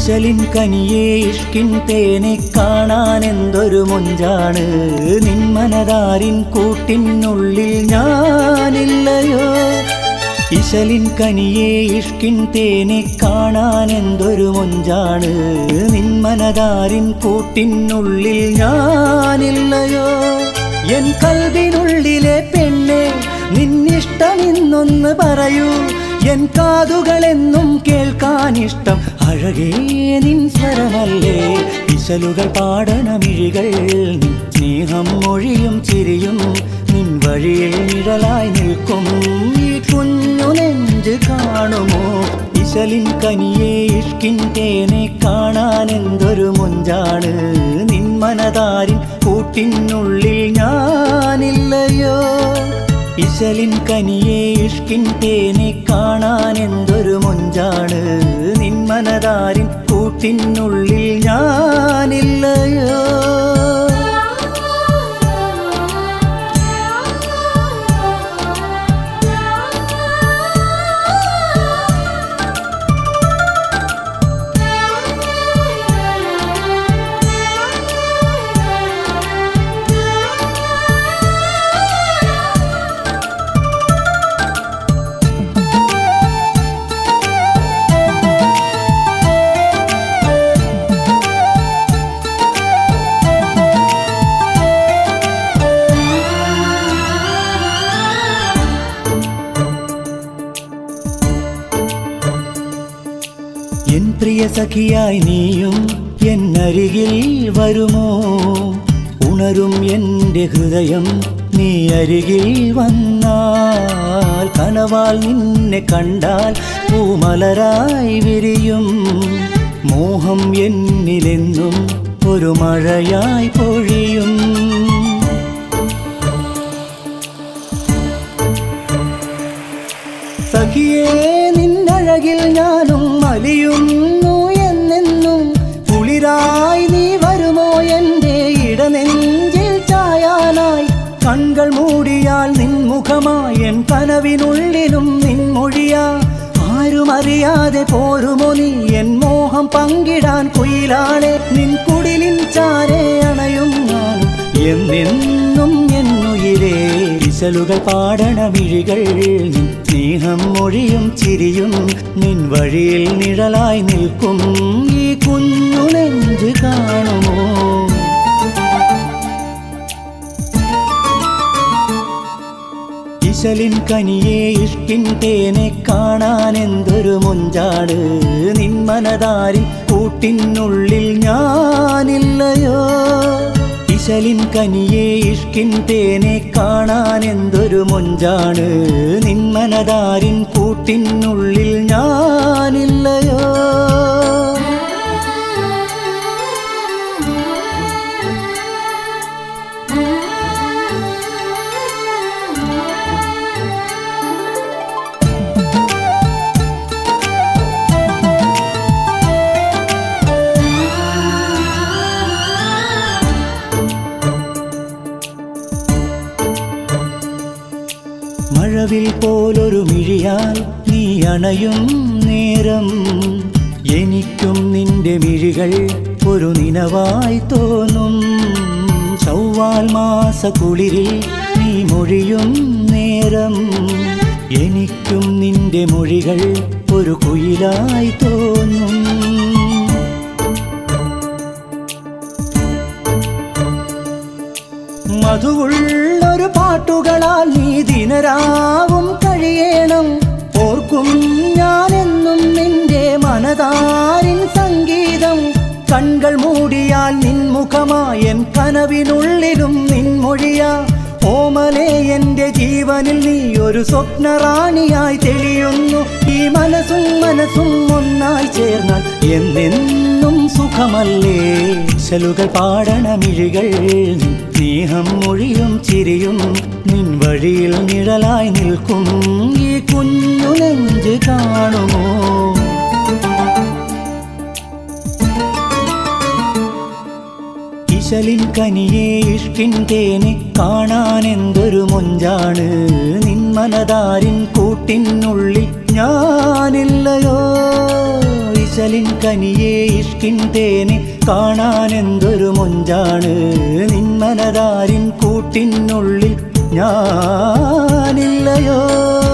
ഇശലിൻ കനിയെ ഇഷ്കിൻ തേനെ കാണാൻ എന്തൊരു മുഞ്ചാണ് നിന്മനതാരിൻ കൂട്ടിനുള്ളിൽ ഞാനില്ലയോ ഇശലിൻ കനിയെ ഇഷ്കിൻ തേനെ കാണാൻ എന്തൊരു മുഞ്ചാണ് നിന്മനതാരിൻ കൂട്ടിനുള്ളിൽ ഞാനില്ലയോ എൻ കൽവിനുള്ളിലെ പെണ്ണെ നിന്നിഷ്ടമിന്നൊന്ന് പറയൂ എൻ കാതുകളെന്നും കേൾക്കാൻ ഇഷ്ടം അഴകേ നിൻ സ്വരമല്ലേ ഇശലുകൾ പാടണമിഴികൾ നിൻ സ്നേഹം മൊഴിയും ചിരിയും നിൻ വഴിയിൽ നിഴലായി നിൽക്കും ഈ കുഞ്ഞു നെഞ്ച് കാണുമോ ഇശലിൻ കനിയെ ഇഷ്കിൻ തേനെ കാണാൻ എന്തൊരു മുഞ്ചാണ് നിൻ മനതാരിൻ കൂട്ടിനുള്ളിൽ ഞാനില്ലയോ ഇശലിൻ കനിയെ ഇഷ്കിൻ തേനെ കാണാൻ എന്തൊരു മുഞ്ചാണ് നിൻ മനതാരിൻ കൂട്ടിനുള്ളിൽ ഞാനില്ലയോ എൻ പ്രിയ സഖിയായി നീയും എന്നരികിൽ വരുമോ ഉണരും എൻ്റെ ഹൃദയം നീ അരികിൽ വന്നാൽ കനവാൽ നിന്നെ കണ്ടാൽ പൂമലരായി വിരിയും മോഹം എന്നിലെന്നും ഒരു മഴയായി പൊഴിയും സഖിയേ നിന്നഴകിൽ ഞാനും അലിയുന്നു എന്നെന്നും കുളിരായി നീ വരുമോ എൻ്റെ ഇടനെഞ്ചിൽ ചായാനായി കൺകൾ മൂടിയാൽ നിൻമുഖമായി എൻ കനവിനുള്ളിലും നിൻമൊഴിയാ ആരും അറിയാതെ പോരുമോ നീ എൻ മോഹം പങ്കിടാൻ കുയിലാളെ നിൻ കുടിലിൻ ചാരെ അണയും ഞാനും എന്നെന്നും എന്നുയിരേ ഇശലുകൾ പാടണ വിഴികൾ നിൻ സ്നേഹം മൊഴിയും ചിരിയും നിൻ വഴിയിൽ നിഴലായി നിൽക്കും ഈ കുഞ്ഞു നെഞ്ച് കാണുമോ ഇശലിൻ കനിയെ ഇഷ്കിൻ തേനെ കാണാൻ എന്തൊരു മുഞ്ചാണ് നിൻ മനതാരിൻ കൂട്ടിനുള്ളിൽ ഞാനില്ലയോ ഇശലിൻ കനിയെ ഇഷ്കിൻ തേനെ കാണാൻ എന്തൊരു മുഞ്ചാണ് നിൻ മനതാരിൻ കൂട്ടിനുള്ളിൽ ഞാനില്ലയോ മഴവിൽ പോലൊരു മിഴിയാൽ നീ അണയും നേരം എനിക്കും നിന്റെ മിഴികൾ ഒരു നിനവായി തോന്നും ചൊവ്വാൽ മാസ കുളിരിൽ നീ മൊഴിയും നേരം എനിക്കും നിന്റെ മൊഴികൾ ഒരു കുയിലായി തോന്നും മധുവുള്ളൊരു പാട്ടുകളാൽ നീ ദിനരാവും കഴിയണം ഓർക്കും ഞാനെന്നും നിന്റെ മനതാരിൻ സംഗീതം കൺകൾ മൂടിയാൽ നിൻമുഖമായൻ കനവിനുള്ളിലും നിൻമൊഴിയാ ഓമലെ എന്റെ ജീവനിൽ നീ ഒരു സ്വപ്നറാണിയായി തെളിയുന്നു ഈ മനസ്സും മനസ്സും ഒന്നായി ചേർന്നാൽ എന്നെന്നും സുഖമല്ലേ ശലുകൾ പാടണമിഴികൾ നിൻ സ്നേഹം മൊഴിയും ചിരിയും നിൻ വഴിയിൽ നിഴലായി നിൽക്കും ഈ കുഞ്ഞു നെഞ്ച് കാണുമോ ഇശലിൻ കനിയെ ഇഷ്കിൻ തേനെ കാണാൻ എന്തൊരു മുഞ്ചാണ് നിൻ മനതാരിൻ കൂട്ടിനുള്ളിൽ ഞാനില്ലയോ ഇശ ഇശലിൻ കനിയെ ഇഷ്കിൻ തേനെ കാണാനെന്തൊരു മൊഞ്ചാണ് നിന്മനതാരിൻ കൂട്ടിനുള്ളിൽ ഞാനില്ലയോ